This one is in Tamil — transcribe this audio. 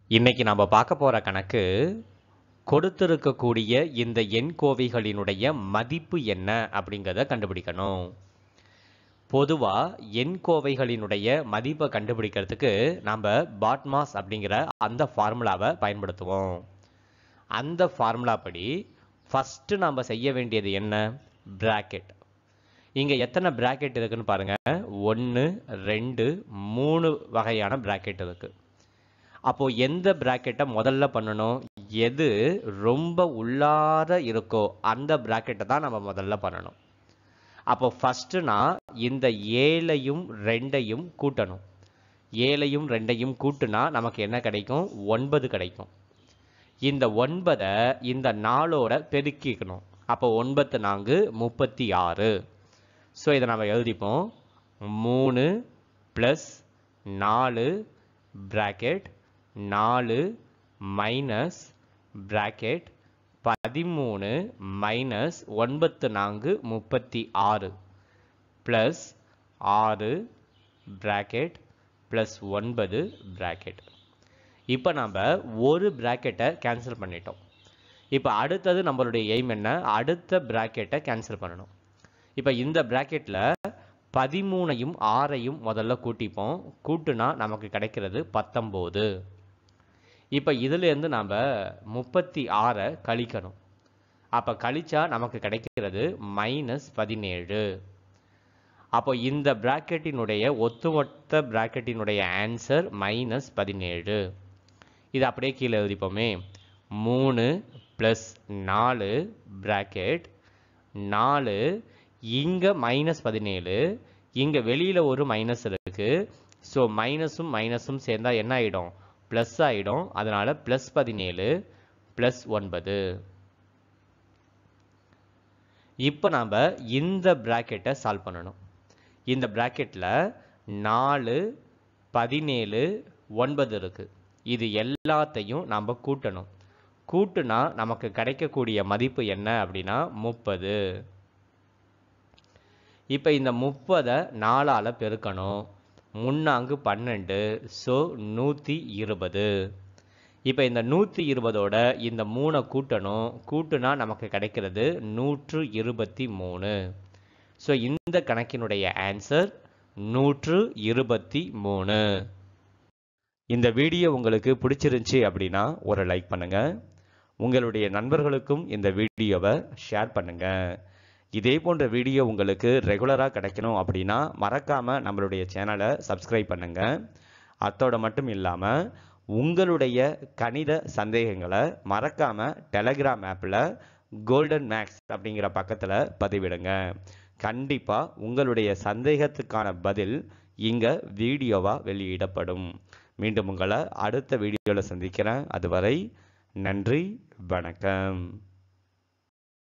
இன்னைக்கு நம்ம பார்க்க போற கணக்கு கொடுத்திருக்கக்கூடிய இந்த எண்கோவைகளினுடைய மதிப்பு என்ன அப்படிங்கிறத கண்டுபிடிக்கணும் பொதுவா எண்கோவைகளினுடைய மதிப்பை கண்டுபிடிக்கிறதுக்கு நம்ம பாட்மாஸ் அப்படிங்கிற அந்த ஃபார்முலாவை பயன்படுத்துவோம் அந்த ஃபார்முலா படி ஃபர்ஸ்ட் நம்ம செய்ய வேண்டியது என்ன பிராக்கெட் இங்க எத்தனை பிராக்கெட் இருக்குன்னு பாருங்க ஒன்று ரெண்டு மூணு வகையான பிராக்கெட் இருக்கு அப்போ எந்த பிராக்கெட்டை முதல்ல பண்ணணும் எது ரொம்ப உள்ளார இருக்கோ அந்த பிராக்கெட்டை தான் நம்ம முதல்ல பண்ணணும் அப்போ ஃபர்ஸ்ட் நான் இந்த ஏழையும் ரெண்டையும் கூட்டணும் ஏழையும் ரெண்டையும் கூட்டுனா நமக்கு என்ன கிடைக்கும் ஒன்பது கிடைக்கும் இந்த ஒன்பதை இந்த நாளோட பெருக்கிக்கணும் அப்போ ஒன்பத்து நான்கு முப்பத்தி ஆறு ஸோ இதை நம்ம எழுதிப்போம் மூணு ப்ளஸ் நாலு பிராக்கெட் நாலு மைனஸ் பிராக்கெட் பதிமூணு மைனஸ் ஒன்பத்து நான்கு முப்பத்தி ஆறு ப்ளஸ் ஆறு பிராக்கெட் ப்ளஸ் ஒன்பது பிராக்கெட் இப்போ நம்ம ஒரு பிராக்கெட்டை கேன்சல் பண்ணிட்டோம் இப்போ அடுத்தது நம்மளுடைய எய்ம் என்ன அடுத்த பிராக்கெட்டை கேன்சல் பண்ணணும் இப்போ இந்த பிராக்கெட்டில் பதிமூணையும் ஆறையும் முதல்ல கூட்டிப்போம் கூட்டுனா நமக்கு கிடைக்கிறது பத்தொம்போது இப்போ இதுலேருந்து நாம் முப்பத்தி ஆறை கழிக்கணும் அப்போ கழிச்சா நமக்கு கிடைக்கிறது மைனஸ் பதினேழு அப்போ இந்த பிராக்கெட்டினுடைய ஒத்துமொத்த பிராக்கெட்டினுடைய ஆன்சர் மைனஸ் பதினேழு இது அப்படியே கீழே எழுதிப்போமே மூணு ப்ளஸ் நாலு பிராக்கெட் நாலு இங்கே மைனஸ் பதினேழு இங்கே வெளியில் ஒரு மைனஸ் இருக்கு ஸோ மைனஸும் மைனஸும் சேர்ந்தா என்ன ஆகிடும் ப்ளஸ் ஆகிடும் அதனால ப்ளஸ் பதினேழு ப்ளஸ் ஒன்பது இப்போ நாம் இந்த பிராக்கெட்டை சால்வ் பண்ணணும் இந்த பிராக்கெட்டில் நாலு பதினேழு ஒன்பது இருக்கு இது எல்லாத்தையும் நாம் கூட்டணும் கூட்டுனா நமக்கு கிடைக்கக்கூடிய மதிப்பு என்ன அப்படின்னா முப்பது இப்போ இந்த முப்பதை நாலால் பெருக்கணும் முன்னாங்கு பன்னெண்டு ஸோ நூற்றி இருபது இப்போ இந்த நூற்றி இருபதோட இந்த மூணை கூட்டணும் கூட்டுனா நமக்கு கிடைக்கிறது நூற்று இருபத்தி மூணு ஸோ இந்த கணக்கினுடைய ஆன்சர் நூற்று இருபத்தி மூணு இந்த வீடியோ உங்களுக்கு பிடிச்சிருந்துச்சி அப்படின்னா ஒரு லைக் பண்ணுங்க உங்களுடைய நண்பர்களுக்கும் இந்த வீடியோவை ஷேர் பண்ணுங்க இதே போன்ற வீடியோ உங்களுக்கு ரெகுலராக கிடைக்கணும் அப்படின்னா மறக்காமல் நம்மளுடைய சேனலை சப்ஸ்கிரைப் பண்ணுங்க அத்தோட மட்டும் இல்லாமல் உங்களுடைய கணித சந்தேகங்களை மறக்காமல் டெலகிராம் ஆப்பில் கோல்டன் மேக்ஸ் அப்படிங்கிற பக்கத்தில் பதிவிடுங்க கண்டிப்பாக உங்களுடைய சந்தேகத்துக்கான பதில் இங்கே வீடியோவாக வெளியிடப்படும் மீண்டும் உங்களை அடுத்த வீடியோவில் சந்திக்கிறேன் அதுவரை நன்றி வணக்கம்